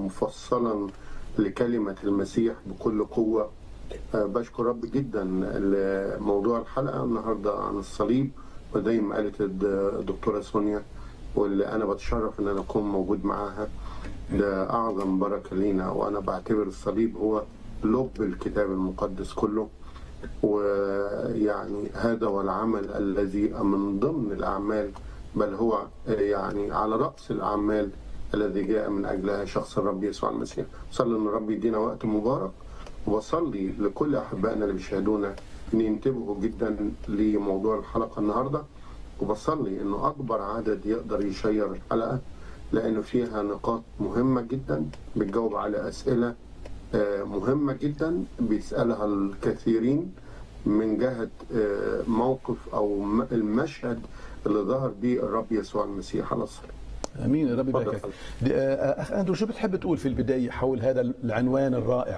مفصلا لكلمة المسيح بكل قوة آه، بشكر رب جدا لموضوع الحلقة النهاردة عن الصليب وزي ما قالت الدكتورة سونيا واللي أنا بتشرف إن أنا أكون موجود معاها ده أعظم بركة لينا وأنا بعتبر الصليب هو لب الكتاب المقدس كله ويعني هذا هو العمل الذي من ضمن الأعمال بل هو يعني على رأس الأعمال الذي جاء من أجلها شخص الرب يسوع المسيح صلي أن الرب يدينا وقت مبارك وبصلي لكل أحبائنا اللي بيشاهدونا أن ينتبهوا جدا لموضوع الحلقة النهاردة وبصلي أنه أكبر عدد يقدر يشير الحلقة لأنه فيها نقاط مهمة جدا بتجاوب على أسئلة آه، مهمة جدا بيسألها الكثيرين من جهة آه، موقف أو م- المشهد اللي ظهر به الرب يسوع المسيح على الصليب امين يا رب اتفضل. يباركك دي- آه، اخ اندرو شو بتحب تقول في البدايه حول هذا العنوان الرائع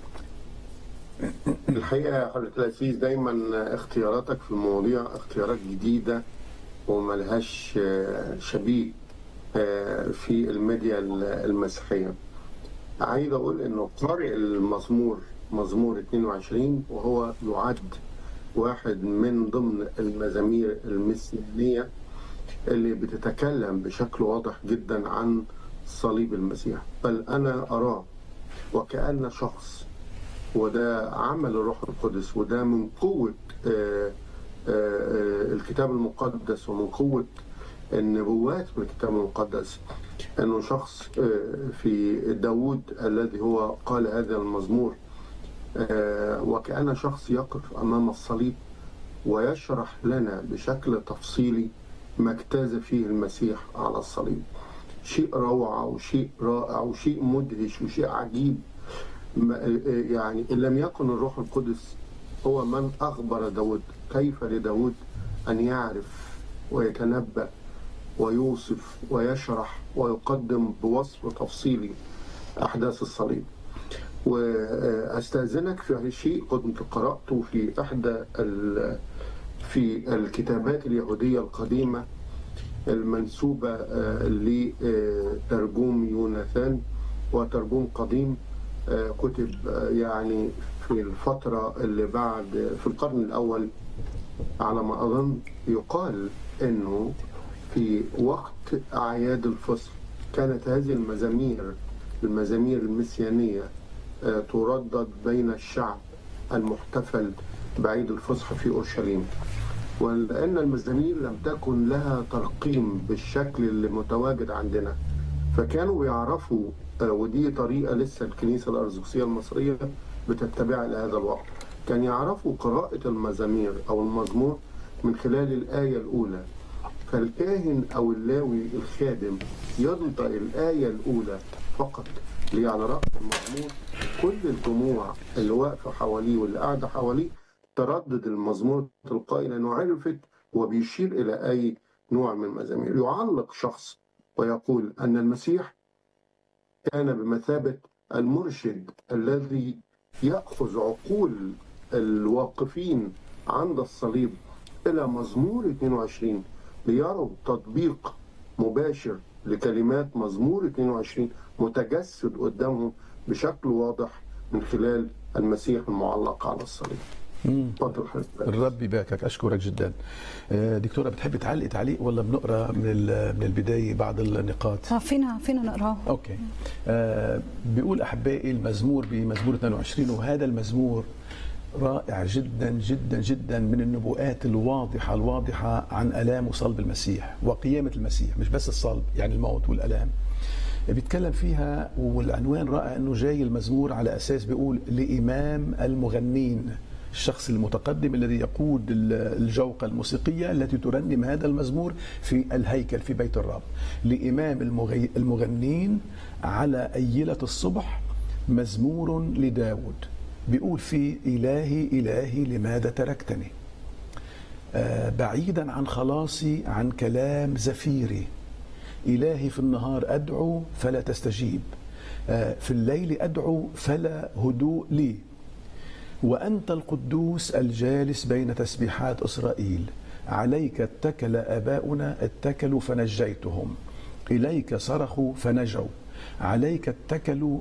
الحقيقة يا حضرة العزيز دايما اختياراتك في المواضيع اختيارات جديدة وملهاش آه، شبيه آه، في الميديا المسيحية عايز أقول إنه قارئ المزمور مزمور 22 وهو يعد واحد من ضمن المزامير المسيحية اللي بتتكلم بشكل واضح جدا عن صليب المسيح بل أنا أراه وكأن شخص وده عمل الروح القدس وده من قوة آه، آه، آه، الكتاب المقدس ومن قوة النبوات من الكتاب المقدس انه شخص آه، في داود الذي هو قال هذا المزمور آه، وكأن شخص يقف امام الصليب ويشرح لنا بشكل تفصيلي ما اجتاز فيه المسيح على الصليب شيء روعة وشيء رائع وشيء مدهش وشيء عجيب ما- يعني إن لم يكن الروح القدس هو من أخبر داود كيف لداود أن يعرف ويتنبأ ويوصف ويشرح ويقدم بوصف تفصيلي أحداث الصليب وأستأذنك في شيء كنت قرأته في إحدى ال- في الكتابات اليهودية القديمة المنسوبة آه، لترجوم يوناثان وترجوم قديم آه، كتب آه، يعني في الفترة اللي بعد في القرن الأول على ما أظن يقال أنه في وقت أعياد الفصل كانت هذه المزامير المزامير المسيانية آه، تردد بين الشعب المحتفل بعيد الفصح في أورشليم ولأن المزامير لم تكن لها ترقيم بالشكل اللي متواجد عندنا فكانوا بيعرفوا آه، ودي طريقة لسه الكنيسة الأرثوذكسية المصرية بتتبعها إلى هذا الوقت كان يعرفوا قراءة المزامير أو المزمور من خلال الآية الأولى فالكاهن أو اللاوي الخادم ينطق الآية الأولى فقط اللي على رأس المزمور كل الجموع اللي واقفة حواليه واللي قاعدة حواليه تردد المزمور تلقائي لأنه عرفت وبيشير إلى أي نوع من المزامير يعلق شخص ويقول أن المسيح كان بمثابة المرشد الذي يأخذ عقول الواقفين عند الصليب إلى مزمور 22 ليروا تطبيق مباشر لكلمات مزمور 22 متجسد قدامهم بشكل واضح من خلال المسيح المعلق على الصليب. اتفضل حضرتك. الرب يباركك اشكرك جدا آه، دكتوره بتحب تعلق تعليق ولا بنقرا من ال- من البدايه بعض النقاط آه، فينا فينا نقراه اوكي آه بيقول احبائي المزمور بمزمور 22 وهذا المزمور رائع جدا جدا جدا من النبوءات الواضحه الواضحه عن الام وصلب المسيح وقيامه المسيح مش بس الصلب يعني الموت والالام بيتكلم فيها والعنوان رائع انه جاي المزمور على اساس بيقول لامام المغنين الشخص المتقدم الذي يقود ال- الجوقة الموسيقية التي ترنم هذا المزمور في الهيكل في بيت الرب لإمام المغي- المغنين على أيلة الصبح مزمور لداود بيقول فيه إلهي إلهي لماذا تركتني آه، بعيدا عن خلاصي عن كلام زفيري إلهي في النهار أدعو فلا تستجيب آه، في الليل أدعو فلا هدوء لي وأنت القدوس الجالس بين تسبيحات إسرائيل عليك اتكل آباؤنا اتكلوا فنجيتهم إليك صرخوا فنجوا عليك اتكلوا